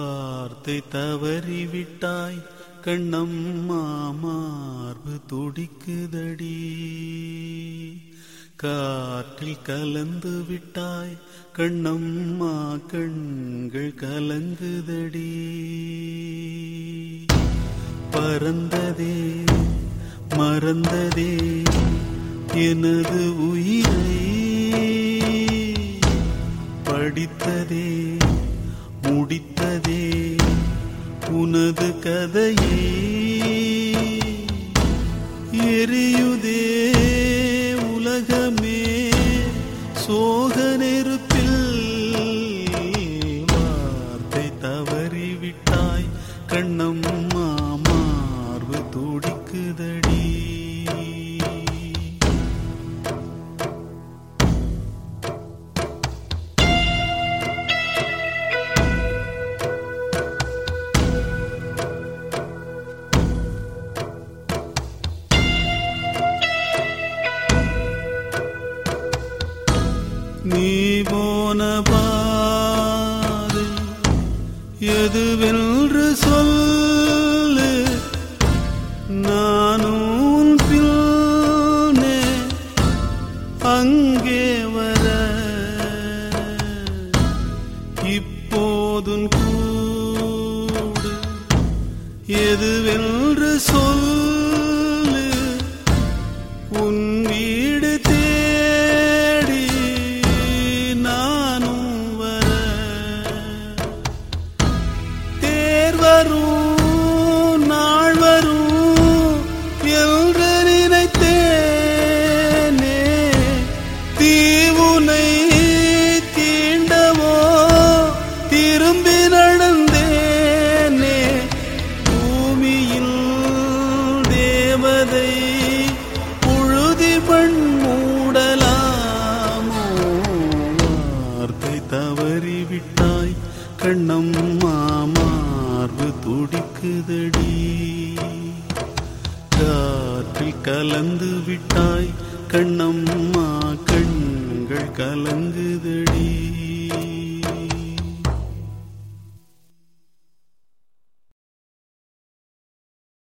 வார்த்தை தவறிவிட்டாய் கண்ணம்மா மார்பு துடிக்குதடி காற்றில் கலந்து விட்டாய் கண்ணம்மா கண்கள் கலங்குதடி பறந்ததே மறந்ததே எனது உயிரை படித்ததே முடித்ததே உனது கதையை எரியுதே உலகமே சோக நெருப்பில் வார்த்தை தவறிவிட்டாய் கண்ணம்மா மார்பு துடிக்குதடி நீ போன பாதை எதுவென்று சொல்லு நானும் உன் பின்னே அங்கே வர இப்போதும் கூடு எதுவென்று சொல்லு உன் வீடு தேடி நானும் வர தேர் வரும் நாள் வரும் என்று நினைத்தேனே தீவுனை தீண்டவோ திரும்பி நடந்தேனே பூமியில் தேவதை புழுதி பண் மூடலாமோ வார்த்தை தவறிவிட்டாய் கண்ணம்மா மார்பு துடிக்குதடி காற்றில் கலந்து விட்டாய் கண்ணம்மா கண்கள் கலங்குதடி